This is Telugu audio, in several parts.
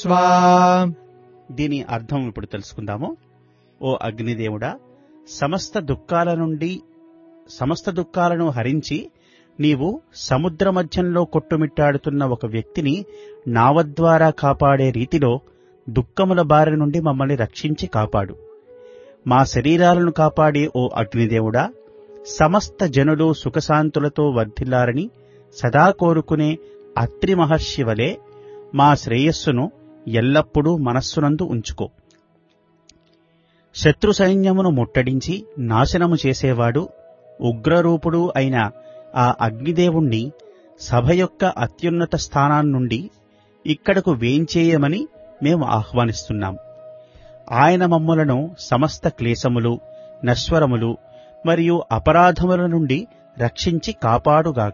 స్వా దీని అర్థం ఇప్పుడు తెలుసుకుందాము ఓ అగ్నిదేవుడా సమస్త దుఃఖాల నుండి సమస్త దుఃఖాలను హరించి నీవు సముద్ర మధ్యంలో కొట్టుమిట్టాడుతున్న ఒక వ్యక్తిని నావ ద్వారా కాపాడే రీతిలో దుఃఖముల బారి నుండి మమ్మల్ని రక్షించి కాపాడు మా శరీరాలను కాపాడే ఓ అగ్నిదేవుడా సమస్త జనులు సుఖశాంతులతో వర్ధిల్లారని సదా కోరుకునే అత్రి మహర్షి వలె మా శ్రేయస్సును ఎల్లప్పుడూ మనస్సునందు ఉంచుకో శత్రు సైన్యమును ముట్టడించి నాశనము చేసేవాడు ఉగ్రరూపుడు అయిన ఆ అగ్నిదేవుణ్ణి సభ యొక్క అత్యున్నత స్థానాన్నుండి ఇక్కడకు వేంచేయమని మేము ఆహ్వానిస్తున్నాం ఆయన మమ్ములను సమస్త క్లేశములు నశ్వరములు మరియు అపరాధముల నుండి రక్షించి కాపాడుగాక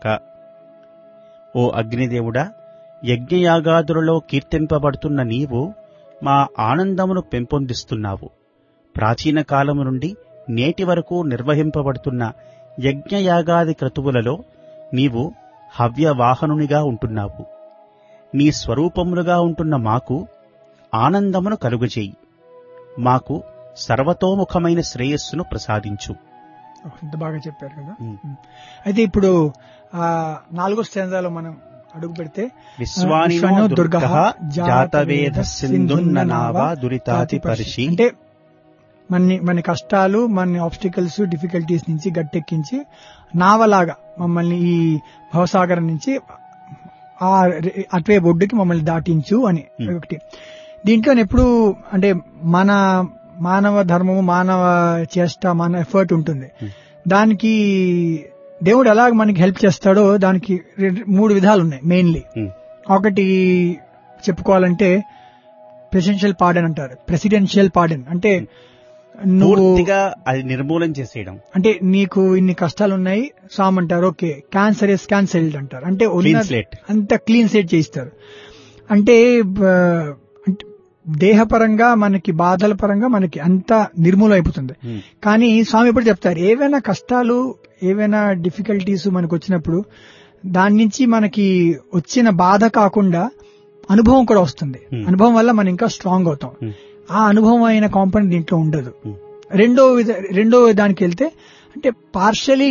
ఓ అగ్నిదేవుడా యజ్ఞయాగాదులలో కీర్తింపబడుతున్న నీవు మా ఆనందమును పెంపొందిస్తున్నావు ప్రాచీన కాలము నుండి నేటి వరకు నిర్వహింపబడుతున్న యజ్ఞయాగాది క్రతువులలో నీవు హవ్యవాహనునిగా ఉంటున్నావు నీ స్వరూపములుగా ఉంటున్న మాకు ఆనందమును కలుగజేయి మాకు సర్వతోముఖమైన శ్రేయస్సును ప్రసాదించు ఇంత బాగా చెప్పారు కదా ఉమ్. అయితే ఇప్పుడు ఆ నాలుగో స్టాంజాలో మనం అడుగు పెడితే విశ్వానినో విశ్వనో దుర్గః దుర్గః జాతవేద సింధున్న నావా దురితాతి పరిషి అంటే మన మన కష్టాలు మన ఆబ్స్టికల్స్ డిఫికల్టీస్ నుంచి గట్టెక్కించి నావలాగా మమ్మల్ని ఈ భవసాగరం నుంచి ఆ రె- అటువైపు ఒడ్డుకి మమ్మల్ని దాటించు అని Hmm. ఒకటి దీంట్లో ఎప్పుడు అంటే మన మానవ ధర్మము మానవ చేష్ట మన ఎఫర్ట్ ఉంటుంది Hmm. దానికి దేవుడు ఎలాగ మనకి హెల్ప్ చేస్తాడో దానికి రెండు- మూడు విధాలు ఉన్నాయి మెయిన్లీ Hmm. ఒకటి చెప్పుకోవాలంటే ప్రెసిడెన్షియల్ పార్డన్ అంటారు ప్రెసిడెన్షియల్ పార్డన్ అంటే నువ్వు పూర్తిగా అది నిర్మూలన చేసేయడం అంటే నీకు ఇన్ని కష్టాలు ఉన్నాయి సామ్ అంటారు ఓకే క్యాన్సర్ ఇస్ క్యాన్సర్డ్ అంటారు అంటే ఉన్న- Clean slate. అంత క్లీన్ సెట్ చేయిస్తారు అంటే బ- అంటే దేహపరంగా మనకి బాధల పరంగా మనకి అంత నిర్మూలం అయిపోతుంది Hmm. కానీ స్వామి ఎప్పుడు చెప్తారు ఏవైనా కష్టాలు ఏవైనా డిఫికల్టీస్ మనకు వచ్చినప్పుడు దాని నుంచి మనకి వచ్చిన బాధ కాకుండా అనుభవం కూడా వస్తుంది Hmm. అనుభవం వల్ల మనం ఇంకా స్ట్రాంగ్ అవుతాం Hmm. ఆ అనుభవం అయిన కాంపౌండ్ దీంట్లో ఉండదు Hmm. రెండో విధ రెండో దానికి వెళ్తే అంటే పార్షలీ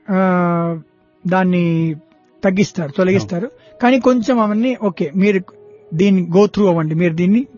దాన్ని తగ్గిస్తారు తొలగిస్తారు కానీ కొంచెం అవన్నీ ఓకే మీరు దీన్ని గో త్రూ అవ్వండి మీరు దీన్ని